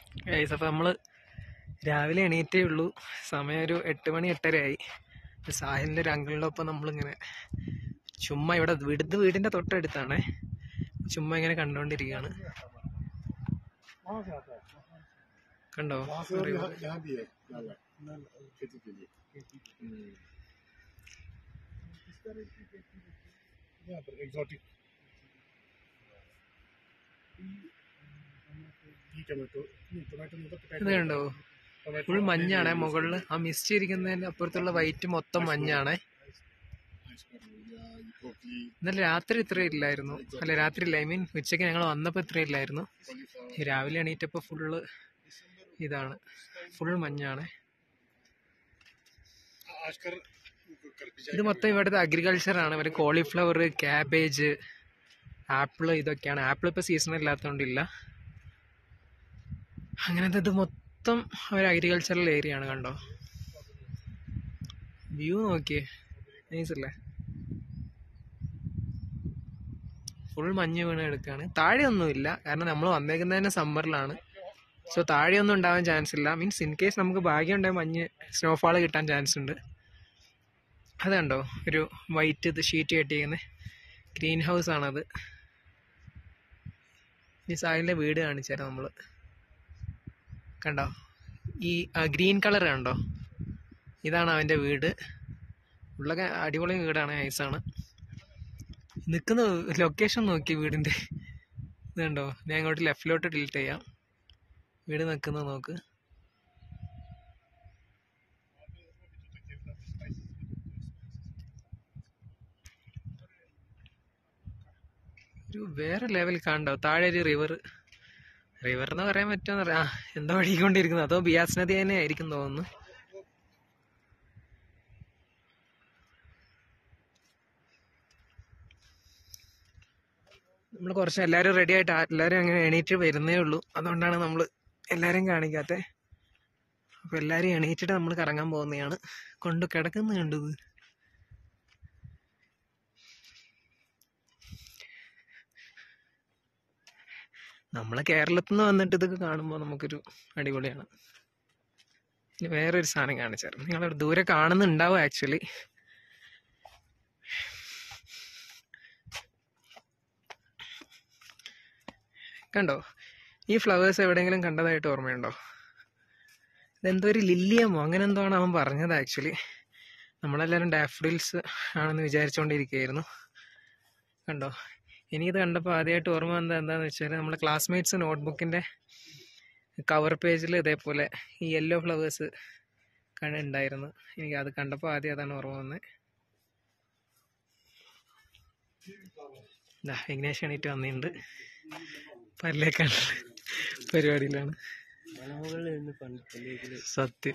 Guys അപ്പോൾ നമ്മൾ രാവിലെ എണീറ്റേ ഉള്ളൂ സമയം ഒരു എട്ട് മണി എട്ടരയായി സാഹിലിൻ്റെ ഒരു അങ്കിളിൻ്റെ ഒപ്പം നമ്മളിങ്ങനെ ചുമ്മാ ഇവിടെ വീട് വീടിൻ്റെ തൊട്ടടുത്താണ് ചുമ്മാ ഇങ്ങനെ കണ്ടുകൊണ്ടിരിക്കുകയാണ് കണ്ടോ यहाँ भी है लाला खेती के लिए यहाँ पर एक्सोटिक ഈ ടൊമാറ്റോ ടൊമാറ്റോ ഇത് കണ്ടോ ഫുൾ മഞ്ഞാണേ മുകളിൽ ആ മിസ്റ്റ് ഇരിക്കുന്നതിന്റെ അപ്പുറത്തുള്ള വൈറ്റ് മൊത്തം മഞ്ഞാണേ ഇന്നലെ രാത്രി ഇത്ര ഇല്ലായിരുന്നു അല്ല രാത്രി ഇല്ല ഐ മീൻ ഉച്ചയ്ക്ക് ഞങ്ങൾ വന്നപ്പോൾ ഇത്ര ഇല്ലായിരുന്നു ഈ രാവിലെ എണീറ്റപ്പോൾ ഫുള്ള് ഇതാണ് ഫുൾ മഞ്ഞാണ് ആഷ്കർ ഇത് മൊത്തം ഇവിടുത്തെ അഗ്രികൾച്ചർ ആണ് ഇവർ കോളിഫ്ലവർ ക്യാബേജ് ആപ്പിൾ ഇതൊക്കെയാണ് ആപ്പിൾ ഇപ്പോൾ സീസൺ ഇല്ലാത്തതുകൊണ്ടില്ല അങ്ങനത്തെ ഇത് മൊത്തം ഒരു അഗ്രികൾച്ചറൽ ഏരിയ ആണ് കണ്ടോ വ്യൂ നോക്കിയേ നൈസ് അല്ലേ ഫുൾ മഞ്ഞ് വീണ് എടുക്കുകയാണ് താഴെയൊന്നുമില്ല കാരണം നമ്മൾ വന്നേക്കുന്നത് തന്നെ സമ്മറിലാണ് സോ താഴെയൊന്നും ഉണ്ടാവാൻ ചാൻസ് ഇല്ല മീൻസ് ഇൻ കേസ് നമുക്ക് ഭാഗ്യം ഉണ്ടെങ്കിൽ മഞ്ഞ് സ്നോഫാൾ കിട്ടാൻ ചാൻസ് ഉണ്ട് അത് കണ്ടോ ഒരു വൈറ്റ് ഇത് ഷീറ്റ് കെട്ടിയിരിക്കുന്നത് ഗ്രീൻ ഹൗസ് ആണത് ഈ സാഹിലിൻ്റെ വീട് കാണിച്ചു തരാം നമ്മൾ കണ്ടോ ഈ ഗ്രീൻ കളർ കണ്ടോ ഇതാണ് അവൻ്റെ വീട് ഉള്ളൊക്കെ അടിപൊളി വീടാണ് നൈസാണ് നിൽക്കുന്ന ലൊക്കേഷൻ നോക്കി വീടിൻ്റെ ഇത് കണ്ടോ ഞാൻ ഇങ്ങോട്ട് ലെഫ്റ്റിലോട്ട് ഡിലീറ്റ് ചെയ്യാം വീട് നിൽക്കുന്നത് നോക്ക് ഒരു വേറെ ലെവൽ കണ്ടോ താഴെ ഒരു റിവർ റിവർ എന്ന് പറയാൻ പറ്റുമെന്ന് പറയാം ആ, എന്തോ ഒഴുകിക്കൊണ്ടിരിക്കുന്നത് അതോ ബിയാസ് നദി തന്നെ ആയിരിക്കും തോന്നുന്നു നമ്മൾ കുറച്ച് എല്ലാവരും റെഡി ആയിട്ട് ആ- എല്ലാവരും അങ്ങനെ എണീറ്റ് വരുന്നേ ഉള്ളൂ അതുകൊണ്ടാണ് നമ്മൾ എല്ലാവരും കാണിക്കാത്തത് അപ്പോൾ എല്ലാവരും എണീറ്റിട്ട് നമ്മൾ കറങ്ങാൻ പോകുന്നതാണ് കൊണ്ട് കിടക്കുന്ന കണ്ടത് നമ്മളെ കേരളത്തിൽ നിന്ന് വന്നിട്ട് ഇതൊക്കെ കാണുമ്പോൾ നമുക്കൊരു അടിപൊളിയാണ് ഇനി വേറൊരു സാധനം കാണിച്ചായിരുന്നു നിങ്ങൾ ദൂരെ കാണുന്നുണ്ടാവും ആക്ച്വലി കണ്ടോ ഈ ഫ്ലവേഴ്സ് എവിടെയെങ്കിലും കണ്ടതായിട്ട് ഓർമ്മയുണ്ടോ ഇതെന്തോ ഒരു ലില്ലിയമോ അങ്ങനെ എന്തോ ആണ് അവൻ പറഞ്ഞത് ആക്ച്വലി നമ്മളെല്ലാവരും ഡാഫ്ഡിൽസ് ആണെന്ന് വിചാരിച്ചുകൊണ്ടിരിക്കുകയായിരുന്നു കണ്ടോ എനിക്കിത് കണ്ടപ്പോൾ ആദ്യമായിട്ട് ഓർമ്മ വന്നത് എന്താണെന്ന് വെച്ചാൽ നമ്മുടെ ക്ലാസ്മേറ്റ്സ് നോട്ട്ബുക്കിൻ്റെ കവർ പേജിൽ ഇതേപോലെ ഈ യെല്ലോ ഫ്ലവേഴ്സ് ഉണ്ടായിരുന്നു എനിക്ക് അത് കണ്ടപ്പോൾ ആദ്യം അതാണ് ഓർമ്മ വന്നത് ഇതാ വിഘ്നേഷ് എണീറ്റ് വന്നിട്ടുണ്ട് പല്ലേക്കാണ് പരിപാടിയിലാണ് സത്യം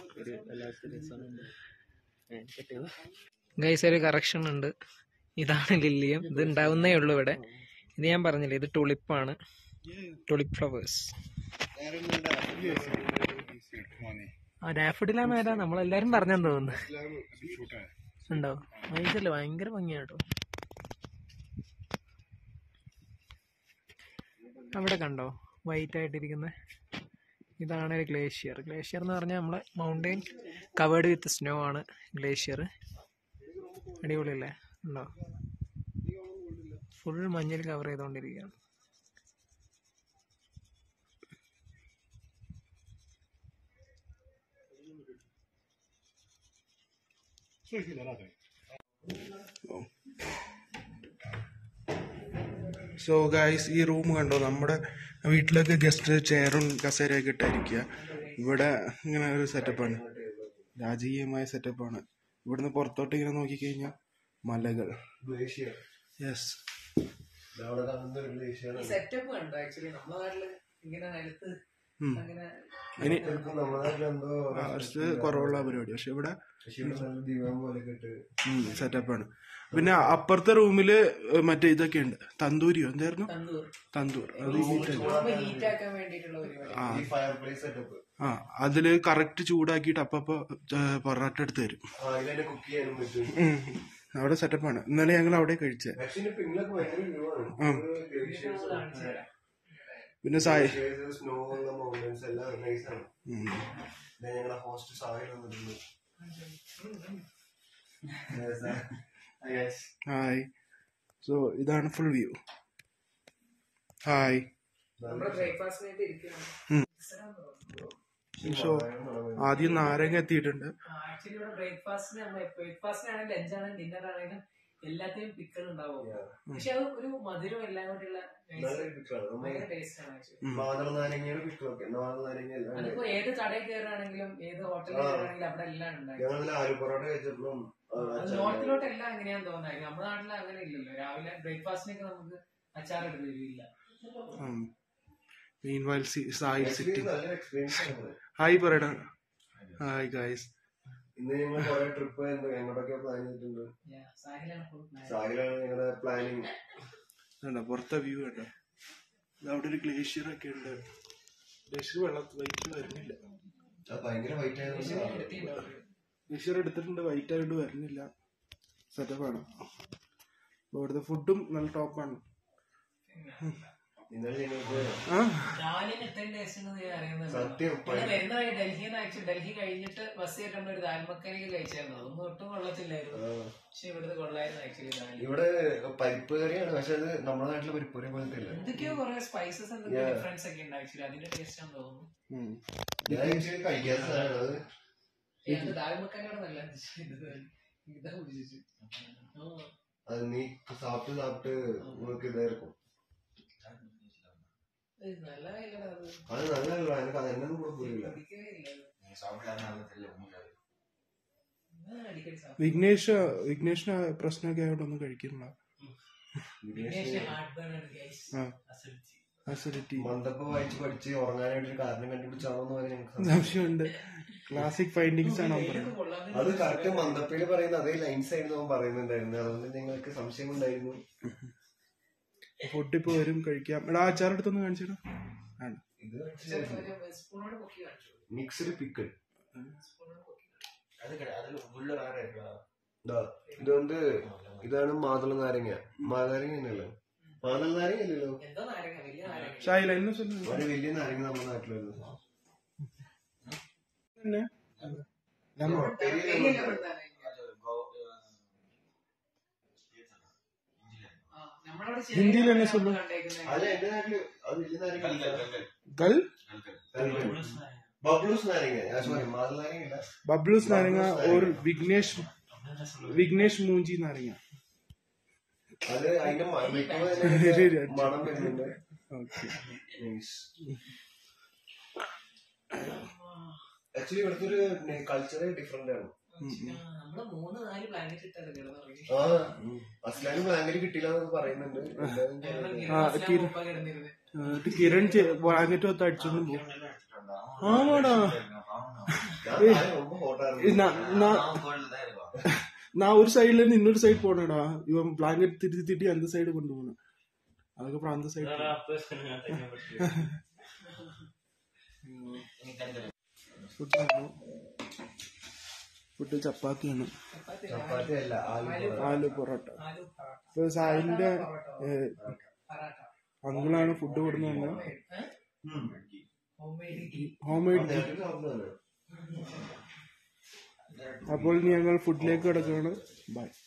ഗൈസ് ഒരു കറക്ഷൻ ഉണ്ട് ഇതാണ് ലില്ലിയം ഇത് ഉണ്ടാവുന്നേ ഉള്ളൂ ഇവിടെ ഇത് ഞാൻ പറഞ്ഞില്ലേ ഇത് ടുളിപ്പാണ് ടുളിപ്പ് ഫ്ലവേഴ്സ് ആ ഡാഫഡിലാണ് വരാ നമ്മളെല്ലാരും പറഞ്ഞെന്ന് തോന്നുന്നു छोटा है ഉണ്ടോ വൈകിട്ടല്ലേ ഭയങ്കര ഭംഗിയാട്ടോ അവിടെ കണ്ടോ വൈറ്റ് ആയിട്ടിരിക്കുന്ന ഇതാണ് ഒരു ഗ്ലേഷ്യർ ഗ്ലേഷ്യർ എന്ന് പറഞ്ഞാൽ നമ്മളെ മൗണ്ടെയിൻ കവേർഡ് വിത്ത് സ്നോ ആണ് ഗ്ലേഷ്യർ അടിപൊളിയല്ലേ ഉണ്ടോ ഫുൾ മഞ്ഞിൽ കവർ ചെയ്തുകൊണ്ടിരിക്കുകയാണ് സോ ഗായ്സ് ഈ റൂം കണ്ടോ നമ്മുടെ വീട്ടിലൊക്കെ ഗസ്റ്റ് ചെയറും കസേരയൊക്കെ ഇട്ടായിരിക്കുക ഇവിടെ ഇങ്ങനെ ഒരു സെറ്റപ്പാണ് രാജകീയമായ സെറ്റപ്പാണ് ഇവിടുന്ന് പുറത്തോട്ട് ഇങ്ങനെ നോക്കിക്കഴിഞ്ഞാൽ മലകൾ യെസ് സെറ്റപ്പ് കണ്ടോ ആക്ച്വലി നമ്മുടെ നാട്ടില് ഇങ്ങനെ നിലത്ത് അങ്ങനെ ഇനി ആ, കുറച്ച് കുറവുള്ള പരിപാടി പക്ഷെ ഇവിടെ സെറ്റപ്പാണ് പിന്നെ അപ്പുറത്തെ റൂമില് മറ്റേ ഇതൊക്കെ ഉണ്ട് തന്തൂരിയോ എന്തായിരുന്നു തന്തൂർ തന്തൂർ അത് ഹീറ്റ് ഹീറ്റ് ആക്കാൻ വേണ്ടിയിട്ടുള്ള പരിപാടി ആ ആ അതില് കറക്റ്റ് ചൂടാക്കിയിട്ട് അപ്പപ്പോ ഏ, പൊറോട്ട എടുത്ത് തരും ഉം. അവിടെ സെറ്റപ്പാണ് ഇന്നലെ ഞങ്ങൾ അവിടെ കഴിച്ചേ ആ. പിന്നെ സായി ആംബുലൻസ് എല്ലാം നൈസാണ് ഇത് ഞങ്ങളുടെ ഹോസ്റ്റ് സാഹിൽ വന്നിട്ടുണ്ട് Yes, sir. Hi, guys. Hi so ഇതാണ് ഫുൾ വ്യൂ ഹായ് നമ്മുടെ ബ്രേക്ക്ഫാസ്റ്റിനായിട്ട് ഇരിക്കുകയാണ് സോ ആദ്യം നാരങ്ങ എത്തിയിട്ടുണ്ട് ആക്ച്വലി ഇവിടെ ബ്രേക്ക്ഫാസ്റ്റിന് ബ്രേക്ക്ഫാസ്റ്റിനാണെങ്കിലും ലഞ്ചാണെങ്കിലും ഡിന്നർ ആണെങ്കിലും എല്ലാത്തിനും പിക്കൾ ഉണ്ടാവും പക്ഷെ അത് ഒരു മധുരം എല്ലാം കൊണ്ടുള്ള നല്ലൊരു picture ആണ്. നമ്മള് ഭയങ്കര ടേസ്റ്റ് ആണ് ആക്ച്വലി മാതള നാരങ്ങയുടെ പിക്കൊക്കെ മാതള നാരങ്ങ എല്ലാം ഉണ്ട്. അതിപ്പോ ഏത് കടയിൽ കയറുകയാണെങ്കിലും ഏത് ഹോട്ടലിൽ ആ. കയറുകയാണെങ്കിലും അവിടെ എല്ലാം ഉണ്ടായി ഞങ്ങളിതിൽ ആലു പൊറോട്ട കഴിച്ചപ്പോഴും ആ, അത് അച്ചാർ നോർത്തിലോട്ട് എല്ലാം അങ്ങനെയാന്ന് തോന്നുന്നത് നമ്മുടെ നാട്ടിൽ അങ്ങനെ ഇല്ലല്ലോ രാവിലെ ബ്രേക്ക്ഫാസ്റ്റിനൊക്കെ നമുക്ക് അച്ചാർ എടുത്ത് തരില്ല meanwhile Sahil Actually city നല്ലൊരു എക്സ്പീരിയൻസ് ആണ് ഹായ് പറയടാ ഹായ് ഗായ്സ് ഇന്ന് ഞങ്ങൾ കുറെ ട്രിപ്പ് എങ്ങോട്ടൊക്കെ പ്ലാൻ ചെയ്തിട്ടുണ്ട് Yeah, സാഹിലാണ് full plan. സാഹിലാണ് ഞങ്ങളുടെ പ്ലാനിങ് കണ്ടോ പുറത്തെ വ്യൂ കണ്ടോ ഇത് അവിടെ ഒരു ഗ്ലേഷ്യർ ഒക്കെ ഉണ്ട് ഗ്ലേഷ്യർ വെള്ളത്തിൽ വൈറ്റ് വരുന്നില്ല അത് ഭയങ്കര വൈറ്റ് പക്ഷേ ആയതുകൊണ്ട് എടുത്തിട്ടുണ്ടോ അവര്? ഗ്ലേഷ്യർ എടുത്തിട്ടുണ്ട് വൈറ്റ് ആയതുകൊണ്ട് വരുന്നില്ല സെറ്റപ്പാണ് ഇവിടുത്തെ ഫുഡും നല്ല ടോപ്പാണ് ഇന്നലെ ഞങ്ങൾക്ക് ആ ദാലിന് ഇത്രയും ടേസ്റ്റ് ഉണ്ടെന്ന് ഞാൻ അറിയുന്നത് സത്യം പിന്നെ വരുന്ന വഴി ഡൽഹിയിൽ നിന്ന് ആക്ച്വലി ഡൽഹി കഴിഞ്ഞിട്ട് ബസ് കയറ്റുമ്പോൾ ഒരു ദാൽമക്കനിക്ക് കഴിച്ചായിരുന്നു അതൊന്നും ഒട്ടും കൊള്ളത്തില്ലായിരുന്നു ആ, പക്ഷെ ഇവിടുത്തെ കൊള്ളായിരുന്നു ആക്ച്വലി ദാലി ഇവിടെ പരിപ്പ് കറിയാണ് പക്ഷെ അത് നമ്മുടെ നാട്ടിലെ പരിപ്പ് കറി പോലത്തെ ഇല്ല എന്തൊക്കെയോ കുറെ സ്പൈസസ് എന്തൊക്കെയോ ഡിഫറൻസ് ഒക്കെ ഉണ്ട് ആക്ച്വലി അതിന്റെ ടേസ്റ്റ് ആണെന്ന് തോന്നുന്നു ഉം. ഞാൻ ആക്ച്വലി കഴിക്കാത്ത സാധനമാണ് അത് ഏ, അത് ദാൽമക്കനിയോട് നല്ല ഇത് ഇതാ കുടിച്ചു അത് നീ സാപ്പിട്ട് സാപ്പിട്ട് உங்களுக்கு ഇതാ இருக்கும் നല്ല ഇല്ലടാ അത് അത് നല്ലതല്ല എനിക്ക് അത് എന്നൊന്നും കൂടെ പോലില്ല കുടിക്കவே ഇല്ല ഞാൻ അടിക്കടി സാപ്പിടും. വിഘ്നേഷ് വിഘ്നേഷിന് പ്രശ്നമൊക്കെ ആയതുകൊണ്ട് ഒന്നും കഴിക്കുന്നില്ല വിഘ്നേഷ് ഹാർട്ട് ബേൺ ആണ് guys. ആ Acidity. അസിഡിറ്റി മന്ദപ്പം വായിച്ച് പഠിച്ച് ഉറങ്ങാനായിട്ട് ഒരു കാരണം കണ്ടുപിടിച്ചാണോ എന്ന് പറയാൻ ഞങ്ങൾക്ക് സംശയം. സംശയമുണ്ട് ക്ലാസിക് ഫൈൻഡിങ്സ് ആണ് അവൻ ഇത് പറയുന്നത് കൊള്ളാൻ അത് കറക്റ്റ് മന്ദപ്പയില് പറയുന്ന അതേ ലൈൻസ് ആയിരുന്നു അവൻ പറയുന്നുണ്ടായിരുന്നു അതുകൊണ്ട് ഞങ്ങൾക്ക് സംശയം ഉണ്ടായിരുന്നു ഫുഡ് ഇപ്പൊ വരും കഴിക്കാം എടാ അച്ചാർ എടുത്തൊന്ന് കാണിച്ചിടാ ആണ് ഇത് ഒരു സ്പൂണോട് പൊക്കി കാണിച്ചു മിക്സ്ഡ് പിക്കിൾ സ്പൂണോട് പൊക്കി ഇതാ ഇത് വന്ന് ഇതാണ് മാതള നാരങ്ങ മാതള നാരങ്ങ തന്നെയല്ലോ മാതള നാരങ്ങ അല്ലല്ലോ എന്തോ നാരങ്ങ വലിയ നാരങ്ങ ഷായില എന്നെ ചൊല്ലുന്നു ഒരു വലിയ നാരങ്ങ നമ്മുടെ നാട്ടിലുള്ളത് തന്നെ ലെമൺ വലിയ lemon നാരങ്ങ. ആ, നമ്മളവിടെ ചെറിയ ഹിന്ദിയിൽ തന്നെ നാരങ്ങ ചൊല്ലു. കണ്ടേക്കുന്നെ. അല്ല എന്റെ നാട്ടില് അത് വലിയ നാരങ്ങ ഗൽ ബബ്ലൂസ് നാരങ്ങ ഞാൻ സോറി മാതള നാരങ്ങ ഇല്ല ബബ്ലൂസ് നാരങ്ങ ഓർ വിഘ്നേഷ് വിഘ്നേഷ് മൂഞ്ചി നാരങ്ങ അത് അതിന്റെ മ- വെക്കുമ്പോ തന്നെ മണം വരുന്നുണ്ട് ഓക്കെ ആക്ച്വലി ഇവിടുത്തെ ഒരു കൾച്ചറേ ഡിഫറെന്റ് ആണ് ആ, നമ്മള് മൂന്ന് നാല് പ്ലാനറ്റ് ഇട്ടാണ് കിടന്നുറങ്ങി ആ അസ്ലാന് ബ്ലാങ്കറ്റ് കിട്ടിയില്ല എന്നൊക്കെ പറയുന്നുണ്ട് എന്തായാലും ഞങ്ങൾ ആ, ഗിരിവാസിലാണ് കിര- മുമ്പ് കിടന്നിരുന്നത്. എന്നിട്ട് കിരൺ ബ്ലാങ്കറ്റ് ഒത്ത് അടിച്ചോണ്ടും പോകും ആമാടാ ഞാൻ താഴെ ரொம்ப ഹോട്ടായിരുന്നു நான் ஒரு சைடுல இருந்து இன்னொரு சைடு போனேடா இவன் பிளாங்கெட் திட்டி திட்டி அந்த சைடு கொண்டு போனேன் அதுக்கப்புறம் அந்த சைடு ഫുഡ് ഫുഡ് ചപ്പാത്തിയാണ് ചപ്പാത്തി ചപ്പാത്തി അല്ല ആലു ആലു പൊറോട്ട ആലു പൊറോട്ട. ഇപ്പൊ സായിന്റെ പറാട്ട. അങ്കിളാണ് ഫുഡ് കൊടുക്കുന്നത് ഏ? Homemade ghee. ഹോം മെയ്ഡ് നേരത്തെ സാധനമാണ് അപ്പോൾ ഇനി ഞങ്ങൾ ഫുഡിലേക്ക് കിടക്കുകയാണ് ബൈ